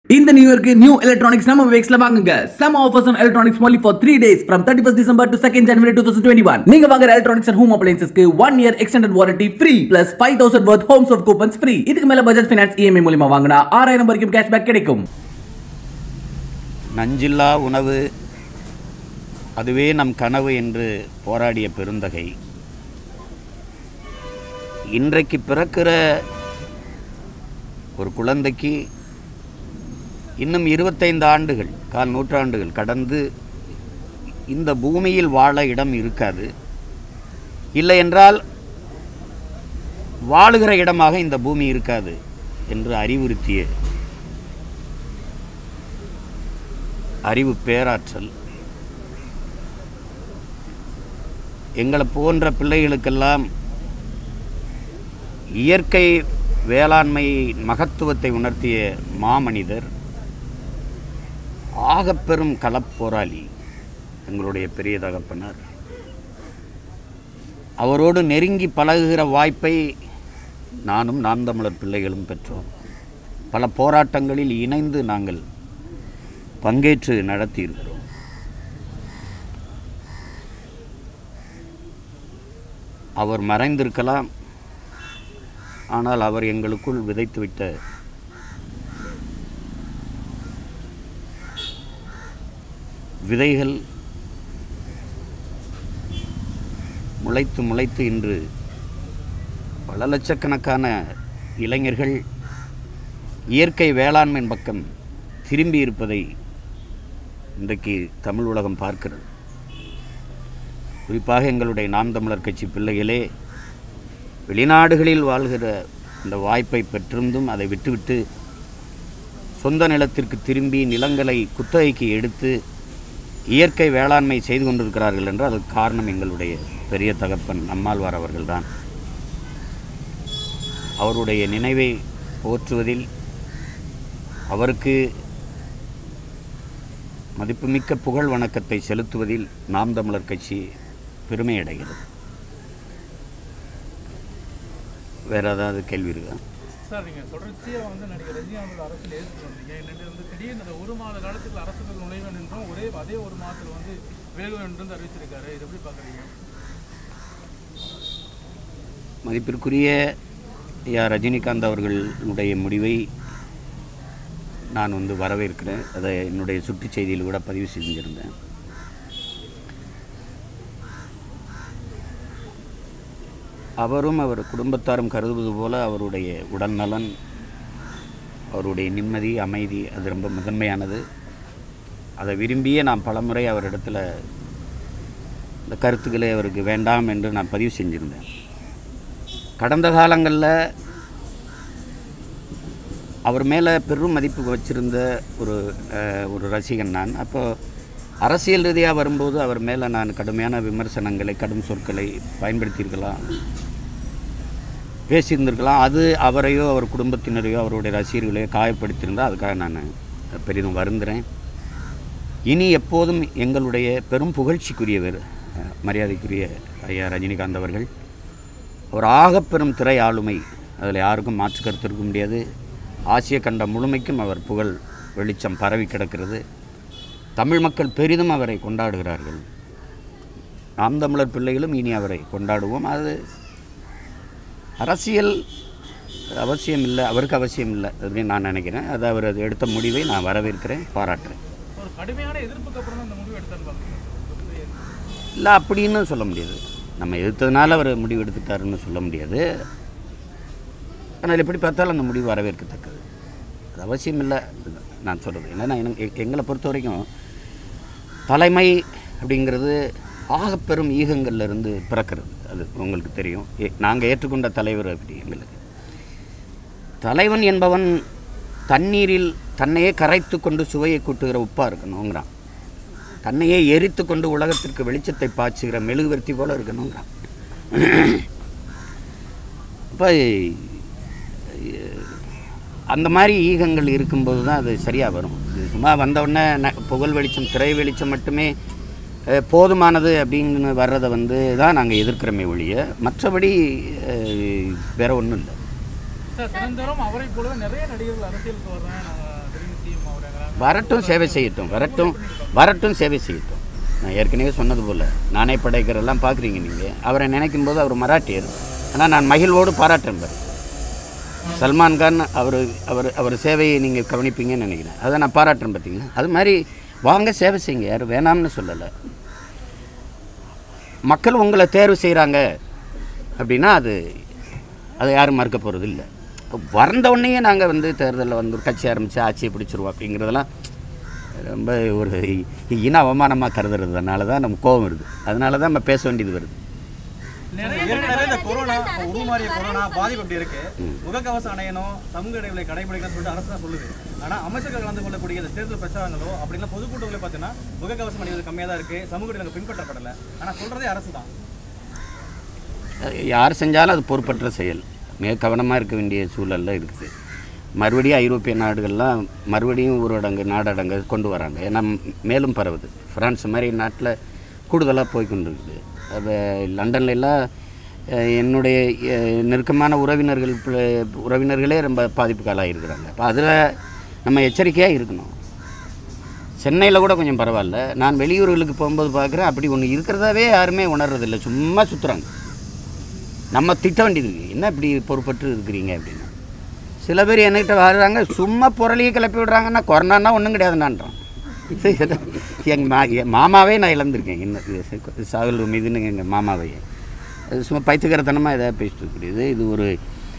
இந்த நியூ இயர்க்கு new electronics நம்ம வேக்ஸ்ல வாங்குங்க சம offers on electronics only for 3 days from 31st December to 2nd January 2021 நீங்க வாங்குற எலக்ட்ரானிக்ஸ் அண்ட் ஹோம் அப்ளையன்சஸ்க்கு 1 year extended warranty free plus 5000 worth homes of coupons free இதுக்கு மேல பஜாஜ் ஃபைனான்ஸ் இஎம்ஐ மூலமா வாங்கினா 6000 வரைக்கும் கேஷ்பேக் கிடைக்கும் நஞ்சில்லா உணவு அதுவே நம் கனவு என்று போராடிய பெருந்தகை இன்றைக்கு பிறக்கிற ஒரு குழந்தைக்கு இன்னும் இருபத்தைந்து ஆண்டுகள் கால் நூற்றாண்டுகள் கடந்து இந்த பூமியில் வாழ இடம் இருக்காது இல்லை என்றால் வாழுகிற இடமாக இந்த பூமி இருக்காது என்று அறிவுறுத்திய அறிவு பேராற்றல் எங்களை போன்ற பிள்ளைகளுக்கெல்லாம் இயற்கை வேளாண்மை மகத்துவத்தை உணர்த்திய மாமனிதர் ஆகப்பெரும் களப்போராளி எங்களுடைய பெரிய தகப்பனார் அவரோடு நெருங்கி பழகுகிற வாய்ப்பை நானும் நாம் தமிழர் பிள்ளைகளும் பெற்றோம் பல போராட்டங்களில் இணைந்து நாங்கள் பங்கேற்று நடத்தியிருக்கிறோம் அவர் மறைந்திருக்கலாம் ஆனால் அவர் எங்களுக்குள் விதைத்துவிட்ட விதைகள் முளைத்து முளைத்து இன்று பல லட்சக்கணக்கான இளைஞர்கள் இயற்கை வேளாண்மையின் பக்கம் திரும்பி இருப்பதை இன்றைக்கு தமிழ் உலகம் பார்க்கிறது குறிப்பாக எங்களுடைய நாம் தமிழர் கட்சி பிள்ளைகளே வெளிநாடுகளில் வாழ்கிற இந்த வாய்ப்பை பெற்றிருந்தும் அதை விட்டுவிட்டு சொந்த நிலத்திற்கு திரும்பி நிலங்களை குத்தகைக்கு எடுத்து இயற்கை வேளாண்மை செய்து கொண்டிருக்கிறார்கள் என்றால் அதுக்கு காரணம் எங்களுடைய பெரிய தகப்பன் நம்மாழ்வார் அவர்கள்தான் அவருடைய நினைவை போற்றுவதில் அவருக்கு மதிப்புமிக்க புகழ் வணக்கத்தை செலுத்துவதில் நாம் தமிழர் கட்சி பெருமை அடைகிறது வேற ஏதாவது கேள்வி இருக்கா சார் நீங்கள் தொடர்ச்சியாக வந்து நடிகர் ரஜினிகாந்த் அரசியல் எதிர்த்து வந்தீங்க என்னென்னு வந்து திடீர்னு அந்த ஒரு மாத காலத்துக்கு அரசுக்கு நுழைவேன் என்றும் ஒரே அதே ஒரு மாதத்தில் வந்து விலகுவேன் என்றும் அறிவிச்சிருக்காரு இது எப்படி பார்க்குறீங்க மதிப்பிற்குரிய ஐயா ரஜினிகாந்த் அவர்களுடைய முடிவை நான் வந்து வரவேற்கிறேன் அதை என்னுடைய சுற்றுச் செய்தியில் கூட பதிவு செஞ்சிருந்தேன் அவரும் அவர் குடும்பத்தாரும் கருதுவது போல அவருடைய உடல்நலன் அவருடைய நிம்மதி அமைதி அது ரொம்ப முதன்மையானது அதை விரும்பியே நான் பலமுறை அவரிடத்துல இந்த கருத்துக்களை அவருக்கு வேண்டாம் என்று நான் பதிவு செஞ்சிருந்தேன் கடந்த காலங்களில் அவர் மேலே பெரும் மதிப்பு வச்சிருந்த ஒரு அஹ், ஒரு ரசிகன் நான் அப்போ அரசியல் ரீதியாக வரும்போது அவர் மேலே நான் கடுமையான விமர்சனங்களை கடும் சொற்களை பயன்படுத்தியிருக்கலாம் பேசியிருந்திருக்கலாம் அது அவரையோ அவர் குடும்பத்தினரையோ அவருடைய ரசிகர்களையோ காயப்படுத்தியிருந்தால் அதுக்காக நான் பெரிதும் வருந்துறேன் இனி எப்போதும் எங்களுடைய பெரும் புகழ்ச்சிக்குரியவர் அஹ், மரியாதைக்குரிய ஐயா ரஜினிகாந்த் அவர்கள் ஒரு ஆகப்பெரும் திரை ஆளுமை அதில் யாருக்கும் மாற்று கருத்து இருக்க முடியாது ஆசிய கண்ட முழுமைக்கும் அவர் புகழ் வெளிச்சம் பரவி கிடக்கிறது தமிழ் மக்கள் பெரிதும் அவரை கொண்டாடுகிறார்கள் நாம் தமிழர் பிள்ளைகளும் இனி அவரை கொண்டாடுவோம் அது அரசியல் அவசியம் இல்லை அவருக்கு அவசியம் இல்லை அப்படின்னு நான் நினைக்கிறேன் அது அவர் அது எடுத்த முடிவை நான் வரவேற்கிறேன் பாராட்டுறேன் ஒரு கடுமையான எதிர்ப்புக்கு அப்புறம் தான் இந்த முடிவு எடுத்தான்னு பார்க்குறீங்க இல்லை அப்படின்னு சொல்ல முடியாது நம்ம எதிர்த்ததுனால அவர் முடிவு எடுத்துட்டாருன்னு சொல்ல முடியாது ஆனால் எப்படி பார்த்தாலும் அந்த முடிவு வரவேற்கத்தக்கது அது அவசியம் இல்லை நான் சொல்கிறது என்னென்னா எனக்கு எங்களை பொறுத்த வரைக்கும் தலைமை அப்படிங்கிறது ஆகப்பெரும் ஈகங்கள்ல இருந்து பிறக்கிறது அது உங்களுக்கு தெரியும் நாங்கள் ஏற்றுக்கொண்ட தலைவர் அப்படி எங்களுக்கு தலைவன் என்பவன் தண்ணீரில் தன்னையே கரைத்து கொண்டு சுவையை கூட்டுகிற உப்பாக இருக்கணுங்கிறான் தன்னையே எரித்து கொண்டு உலகத்திற்கு வெளிச்சத்தை பாய்ச்சுகிற மெழுகுவர்த்தி போல இருக்கணுங்கிறான் இப்போ அந்த மாதிரி ஈகங்கள் இருக்கும்போது தான் அது சரியாக வரும் இது சும்மா வந்தவுடனே ந புகழ் வெளிச்சம் திரை வெளிச்சம் மட்டுமே அஹ், போதுமானது அப்படின்னு வர்றதை வந்து தான் நாங்கள் எதிர்க்கிறோமே ஒழிய மற்றபடி அஹ், வேற ஒன்றும் இல்லை சார் தினந்தோறும் அவரை போலவே நிறைய நடிகர்கள் அரசியலுக்கு வர்றேன் நாங்கள் திடீர்னு சிஎம் வரட்டும் சேவை செய்யட்டும் வரட்டும் வரட்டும் சேவை செய்யட்டும் நான் ஏற்கனவே சொன்னது போல் நானே படைக்கிறெல்லாம் பார்க்குறீங்க நீங்கள் அவரை நினைக்கும் போது அவர் மராட்டியர் ஆனால் நான் மகிழ்வோடு பாராட்டுறேன் பாரு சல்மான் கான் அவர் அவர் அவர் சேவையை நீங்கள் கவனிப்பீங்கன்னு நினைக்கிறேன் அதை நான் பாராட்டுறேன் பார்த்தீங்களா அது மாதிரி வாங்க சேவை செய்யுங்க யாரும் வேணாம்னு சொல்லலை மக்கள் உங்களை தேர்வு செய்கிறாங்க அப்படின்னா அது அதை யாரும் மறுக்க போகிறது இல்லை வறந்த உடனேயே நாங்கள் வந்து தேர்தலில் வந்து ஒரு கட்சி ஆரம்பித்து ஆட்சியை பிடிச்சிருவோம் அப்படிங்கிறதெல்லாம் ரொம்ப ஒரு இன அவமானமாக கருதுறதுனால தான் நம்ம கோபம் வருது அதனால தான் நம்ம பேச வேண்டியது வருது ஏற்கனவே இந்த கொரோனா உருமாறிய கொரோனா பாதிப்பு அப்படி இருக்கு முகக்கவசம் அணையணும் சமூக இடைவெளி கடைபிடிக்கணும்னு சொல்லிட்டு அரசு தான் சொல்லுது ஆனா அமைச்சர்கள் கலந்து கொள்ளக்கூடிய இந்த தேர்தல் பிரச்சாரங்களோ அப்படின்னா பொதுக்கூட்டங்களோ பார்த்தீங்கன்னா முகக்கவசம் அணிவது கம்மியாக தான் இருக்கு சமூக இடைவெளி பின்பற்றப்படலை ஆனா சொல்றதே அரசு தான் யார் செஞ்சாலும் அது பொறுப்பற்ற செயல் மிக கவனமாக இருக்க வேண்டிய சூழலில் இருக்குது மறுபடியும் ஐரோப்பிய நாடுகள்லாம் மறுபடியும் ஊரடங்கு நாடடங்கு கொண்டு வராங்க ஏன்னா மேலும் பரவுது ஃப்ரான்ஸ் மாதிரி நாட்டில் கூடுதலாக போய் கொண்டு இருக்குது அப்போ லண்டன்ல எல்லாம் அஹ், என்னுடைய அஹ், நெருக்கமான உறவினர்கள் பிள்ளை- உறவினர்களே ரொம்ப பாதிப்புக்கு ஆளாயிருக்கிறாங்க அப்போ அதில் நம்ம எச்சரிக்கையாக இருக்கணும் சென்னையில் கூட கொஞ்சம் பரவாயில்ல நான் வெளியூர்களுக்கு போகும்போது பார்க்குறேன் அப்படி ஒன்று இருக்கிறதாவே யாருமே உணர்றதில்ல சும்மா சுற்றுறாங்க நம்ம திட்ட வேண்டியது இருக்குது என்ன இப்படி பொறுப்பற்று இருக்கிறீங்க அப்படின்னு சில பேர் என்கிட்ட வர்றாங்க சும்மா புரளியை கிளப்பி விடுறாங்கன்னா கொரோனான்னா ஒன்றும் கிடையாதுன்னான்றான் இது எங்கள் மா என் மாமாவே நான் இழந்திருக்கேன் என்ன இது சாகுல் மீதுன்னு எங்கள் மாமாவே அது சும்மா பைத்துக்கரத்தனமாக எதாவது பேசிட்டு இருக்குது இது இது ஒரு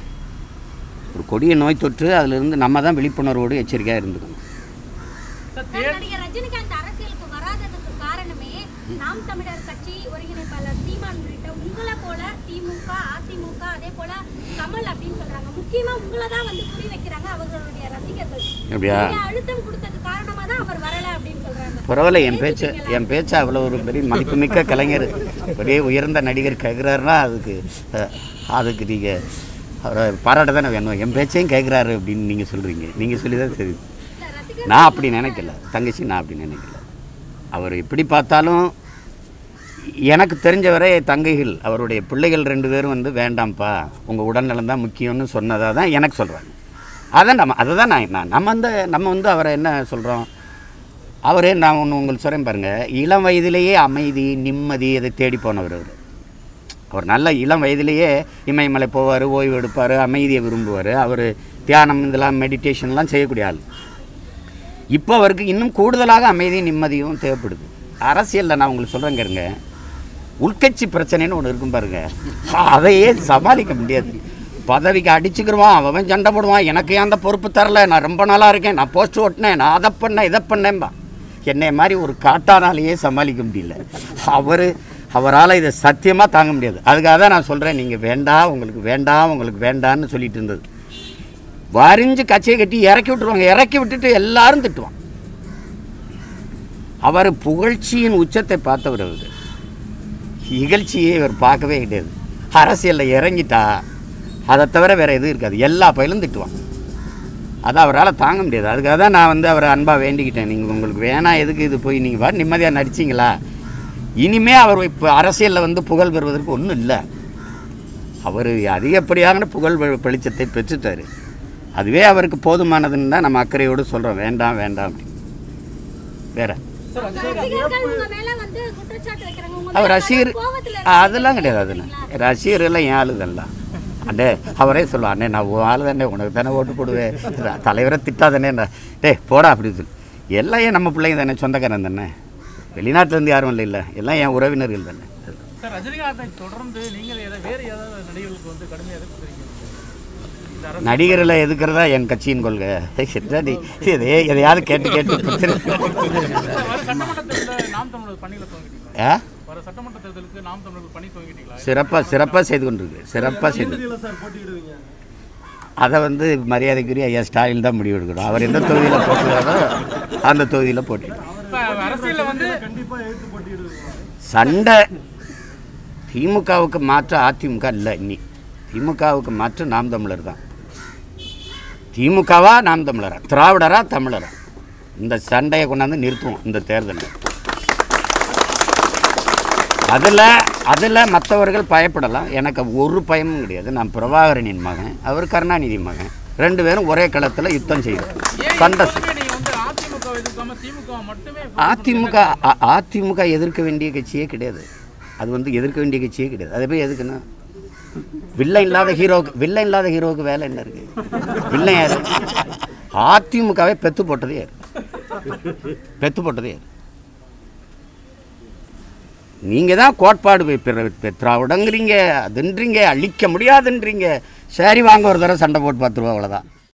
ஒரு கொடிய நோய் தொற்று அதிலிருந்து நம்ம தான் விழிப்புணர்வோடு எச்சரிக்கையாக இருந்துக்கணும் சார், நடிகர் ரஜினிகாந்த் அரசியலுக்கு வராததுக்கு காரணமே நாம் தமிழர் கட்சி ஒருங்கிணைப்பாளர் சீமான் உள்ளிட்ட உங்களை போல திமுக அதிமுக அதே போல கமல் அப்படின்னு சொல்றாங்க முக்கியமா உங்களை தான் வந்து குறி வைக்கிறாங்க அவர்களுடைய ரசிகர்கள் அப்படியா? நீங்க அழுத்தம் கொடுத்தது காரணமா தான் அவர் வரல அப்படின்னு சொல்றாங்க பரவாயில்ல என் பேச்சு என் பேச்சு அவ்வளோ ஒரு பெரிய மதிப்புமிக்க கலைஞர் பெரிய உயர்ந்த நடிகர் கேட்குறாருன்னா அதுக்கு அஹ், அதுக்கு நீங்கள் அவரை பாராட்ட தானே வேணும் என் பேச்சையும் கேட்குறாரு அப்படின்னு நீங்கள் சொல்கிறீங்க நீங்கள் சொல்லி தான் சரி இந்த ரசிகர் நான் அப்படி நினைக்கல தங்கச்சி நான் அப்படி நினைக்கல அவர் எப்படி பார்த்தாலும் எனக்கு தெரிஞ்சவரை தங்கைகள் அவருடைய பிள்ளைகள் ரெண்டு பேரும் வந்து வேண்டாம்ப்பா உங்கள் உடல்நலம் தான் முக்கியம்னு சொன்னதாக தான் எனக்கு சொல்கிறாங்க அதான் நம்ம அதை தான் நான் நான் நம்ம வந்து நம்ம வந்து அவரை என்ன சொல்கிறோம் அவரே நான் ஒன்று உங்களுக்கு சொல்கிறேன் பாருங்கள் இளம் வயதிலேயே அமைதி நிம்மதி இதை தேடி போனவர் அவர் அவர் நல்ல இளம் வயதிலேயே இமயமலை போவார் ஓய்வு எடுப்பார் அமைதியை விரும்புவார் அவர் தியானம் இதெல்லாம் மெடிடேஷன்லாம் செய்யக்கூடிய ஆள் இப்போ அவருக்கு இன்னும் கூடுதலாக அமைதியும் நிம்மதியும் தேவைப்படுது அரசியலில் நான் உங்களுக்கு சொல்கிறேங்க இருங்க உள்கட்சி பிரச்சனைன்னு ஒன்று இருக்கும் பாருங்க அதையே சமாளிக்க முடியாது பதவிக்கு அடிச்சுக்கிருவான் அவன் சண்டை போடுவான் எனக்கு ஏன் அந்த பொறுப்பு தரல நான் ரொம்ப நாளாக இருக்கேன் நான் போஸ்ட் ஓட்டினேன் நான் அதை பண்ணேன் இதை பண்ணேன்பா என்னை மாதிரி ஒரு காட்டானாலேயே சமாளிக்க முடியல அவர் அவரால் இதை சத்தியமாக தாங்க முடியாது அதுக்காக தான் நான் சொல்கிறேன் நீங்கள் வேண்டாம் உங்களுக்கு வேண்டாம் உங்களுக்கு வேண்டான்னு சொல்லிட்டு இருந்தது வரிஞ்சு கச்சையை கட்டி இறக்கி விட்டுருவாங்க இறக்கி விட்டுட்டு எல்லாரும் திட்டுவான் அவர் புகழ்ச்சியின் உச்சத்தை பார்த்தவர் அவர் இகழ்ச்சியை இவர் பார்க்கவே கிடையாது அரசியலில் இறங்கிட்டா அதை தவிர வேறு எதுவும் இருக்காது எல்லா பயிலும் திட்டுவான் அதை அவரால் தாங்க முடியாது அதுக்காக தான் நான் வந்து அவரை அன்பாக வேண்டிக்கிட்டேன் நீங்கள் உங்களுக்கு வேணாம் எதுக்கு இது போய் நீங்கள் வா நிம்மதியாக நடிச்சிங்களா இனிமே அவர் இப்போ அரசியலில் வந்து புகழ் பெறுவதற்கு ஒன்றும் இல்லை அவர் அதிகப்படியான புகழ் வெ- வெளிச்சத்தை பெற்றுட்டார் அதுவே அவருக்கு போதுமானதுன்னு தான் நம்ம அக்கறையோடு சொல்கிறோம் வேண்டாம் வேண்டாம் அப்படின்னு வேற ரசிகர்கள் உங்க மேல வந்து குற்றச்சாட்டு வைக்கிறாங்க உங்க அவர் மேல ரசிகர் கோவத்துல அதெல்லாம் கிடையாது அதெல்லாம் ரசிகர் எல்லாம் என் ஆளுதெல்லாம் அண்ணே அவரே சொல்லுவான் அண்ணே நான் உன் ஆளு தானே உனக்கு தானே ஓட்டு போடுவேன் த- தலைவரை திட்டாதானே டேய் போடா அப்படின்னு சொல்லி எல்லாம் ஏன் நம்ம பிள்ளைங்க தானே சொந்தக்காரன் தானே வெளிநாட்டிலேருந்து யாரும் இல்லை இல்லை எல்லாம் என் உறவினர்கள் தானே சார் ரஜினிகாந்தை தொடர்ந்து நீங்கள் எதை வேறு ஏதாவது நடிகர்களுக்கு வந்து கடுமையாக எதிர்க்கிறீங்க இந்த அரசு நடிகர்களை எதுக்குறதா என் கட்சியின் கொள்கை என்னடி இதே எதையாவது கேட்டு கேட்டு பிரச்சனை. வர சட்டமன்ற தேர்தலில் நாம் தமிழர் பணிகளை துவங்கிட்டீங்களா ஆ வர சட்டமன்ற தேர்தலுக்கு நாம் தமிழர்கள் பணி துவங்கிட்டீங்களா சிறப்பாக சிறப்பாக செய்து கொண்டிருக்கு சிறப்பாக செய்து சார் போட்டியிடுவீங்க அதை வந்து மரியாதைக்குரிய ஐயா ஸ்டாலின் தான் முடிவு எடுக்கணும் அவர் எந்த தொகுதியில் போட்டுறாரோ அந்த தொகுதியில் போட்டிடும் இப்போ அரசியலில் வந்து கண்டிப்பா எழுத்து போட்டியிடுவீங்க சண்டை திமுகவுக்கு மாற்று அதிமுக இல்லை இன்னி திமுகவுக்கு மாற்று நாம் தமிழர் தான் திமுகவா நாம் தமிழரா திராவிடரா தமிழரா இந்த சண்டையை கொண்டாந்து நிறுத்துவோம் இந்த தேர்தலில் அதில் அதில் மற்றவர்கள் பயப்படலாம் எனக்கு ஒரு பயமும் கிடையாது நான் பிரபாகரனின் மகன் அவர் கருணாநிதி மகன் ரெண்டு பேரும் ஒரே களத்தில் யுத்தம் செய்யும் ஏன் சண்டை எப்போதுமே நீங்க வந்து அதிமுகவை எதிர்க்காம திமுக மட்டுமே அதிமுக அ- அதிமுக எதிர்க்க வேண்டிய கட்சியே கிடையாது அது வந்து எதிர்க்க வேண்டிய கட்சியே கிடையாது அதை போய் எதுக்குன்னா வில்லன் இல்லாத ஹீரோவுக்கு வில்லன் இல்லாத ஹீரோவுக்கு வேலை என்ன இருக்கு வில்லன் யாரு அதிமுகவை பெத்து போட்டதே யாரு பெத்து போட்டதே யாரு நீங்கள் தான் கோட்பாடு போய் பிற பெ- திராவிடங்கிறீங்க அதுன்றீங்க அழிக்க முடியாதுன்றீங்க சரி வாங்க ஒரு தடவை சண்டை போட்டு பார்த்துருவோம் அவ்வளோதான்